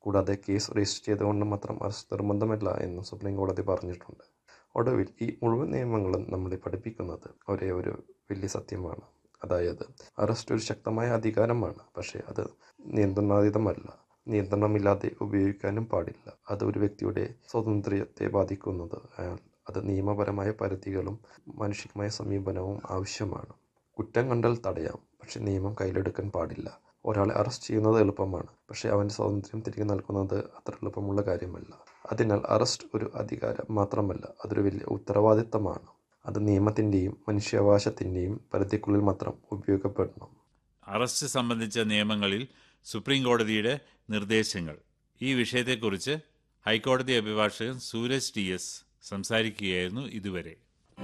കൂടാതെ case register ചെയ്തുകൊണ്ട് മാത്രം അറസ്റ്റ് നിർബന്ധമല്ല എന്നും സുപ്രീം കോടതി പറഞ്ഞിട്ടുണ്ട് ഒടുവിൽ ഈ മുഴുവൻ നിയമങ്ങളും നമ്മളെ പഠിപ്പിക്കുന്നത് ഒരേ ഒരു വലിയ സത്യമാണ് അതായത് അറസ്റ്റ് ഒരു ശക്തമായ അധികാരമാണ് പക്ഷേ അത് നിയന്ത്രണാതീതമല്ല നിയന്ത്രണമില്ലാതെ ഉപയോഗിക്കാനും പാടില്ല അത് ഒരു വ്യക്തിയുടെ സ്വാതന്ത്ര്യത്തെ ബാധിക്കുന്നത് അയാൾ അത് നിയമപരമായ പരിധികളും മാനുഷികമായ സമീപനവും ആവശ്യമാണ് കുറ്റം കണ്ടാൽ തടയാം പക്ഷെ നിയമം കയ്യിലെടുക്കാൻ പാടില്ല ഒരാളെ അറസ്റ്റ് ചെയ്യുന്നത് എളുപ്പമാണ് പക്ഷേ അവൻ്റെ സ്വാതന്ത്ര്യം തിരികെ നൽകുന്നത് അത്ര എളുപ്പമുള്ള കാര്യമല്ല അതിനാൽ അറസ്റ്റ് ഒരു അധികാരം മാത്രമല്ല അതൊരു വലിയ ഉത്തരവാദിത്തമാണ് അത് നിയമത്തിൻ്റെയും മനുഷ്യാവകാശത്തിൻ്റെയും പരിധിക്കുള്ളിൽ മാത്രം ഉപയോഗപ്പെടണം അറസ്റ്റ് സംബന്ധിച്ച നിയമങ്ങളിൽ സുപ്രീം കോടതിയുടെ നിർദ്ദേശങ്ങൾ ഈ വിഷയത്തെക്കുറിച്ച് ഹൈക്കോടതി അഭിഭാഷകൻ സൂരജ് ടി എസ് സംസാരിക്കുകയായിരുന്നു ഇതുവരെ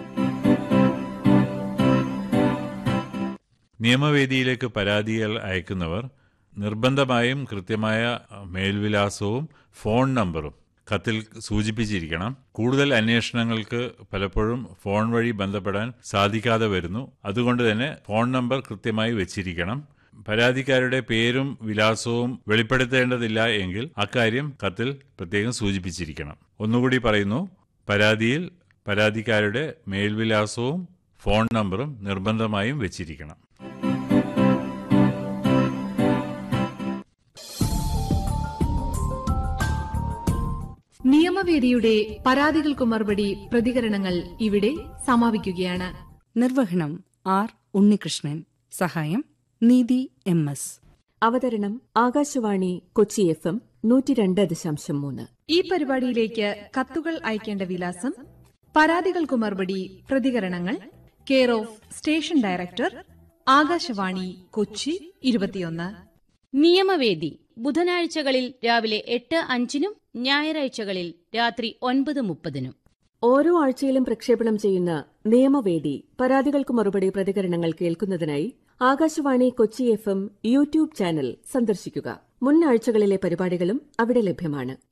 നിയമവേദിയിലേക്ക് പരാതികൾ അയക്കുന്നവർ നിർബന്ധമായും കൃത്യമായ മേൽവിലാസവും ഫോൺ നമ്പറും കത്തിൽ സൂചിപ്പിച്ചിരിക്കണം കൂടുതൽ അന്വേഷണങ്ങൾക്ക് പലപ്പോഴും ഫോൺ വഴി ബന്ധപ്പെടാൻ സാധിക്കാതെ വരുന്നു അതുകൊണ്ട് തന്നെ ഫോൺ നമ്പർ കൃത്യമായി വെച്ചിരിക്കണം പരാതിക്കാരുടെ പേരും വിലാസവും വെളിപ്പെടുത്തേണ്ടതില്ല എങ്കിൽ അക്കാര്യം കത്തിൽ പ്രത്യേകം സൂചിപ്പിച്ചിരിക്കണം ഒന്നുകൂടി പറയുന്നു പരാതിയിൽ പരാതിക്കാരുടെ മേൽവിലാസവും ഫോൺ നമ്പറും നിർബന്ധമായും വെച്ചിരിക്കണം നിയമവേദിയുടെ പരാതികൾക്കു മറുപടി പ്രതികരണങ്ങൾ ഇവിടെ സമാപിക്കുകയാണ് നിർവഹണം ആർ ഉണ്ണികൃഷ്ണൻ സഹായം നീതി എം എസ് അവതരണം ആകാശവാണി കൊച്ചി എഫ് എം നൂറ്റി രണ്ട് ദശാംശം മൂന്ന് ഈ പരിപാടിയിലേക്ക് കത്തുകൾ അയക്കേണ്ട വിലാസം പരാതികൾക്കു മറുപടി പ്രതികരണങ്ങൾ care of station director Akashvani Kochi ഇരുപത്തിയൊന്ന് നിയമവേദി ബുധനാഴ്ചകളിൽ രാവിലെ എട്ട് അഞ്ചിനും ഞായറാഴ്ചകളിൽ രാത്രി ഒൻപത് മുപ്പതിനും ഓരോ ആഴ്ചയിലും പ്രക്ഷേപണം ചെയ്യുന്ന നിയമവേദി പരാതികൾക്ക് മറുപടി പ്രതികരണങ്ങൾ കേൾക്കുന്നതിനായി Akashvani Kochi F M YouTube channel സന്ദർശിക്കുക മുൻ ആഴ്ചകളിലെ പരിപാടികളും അവിടെ ലഭ്യമാണ്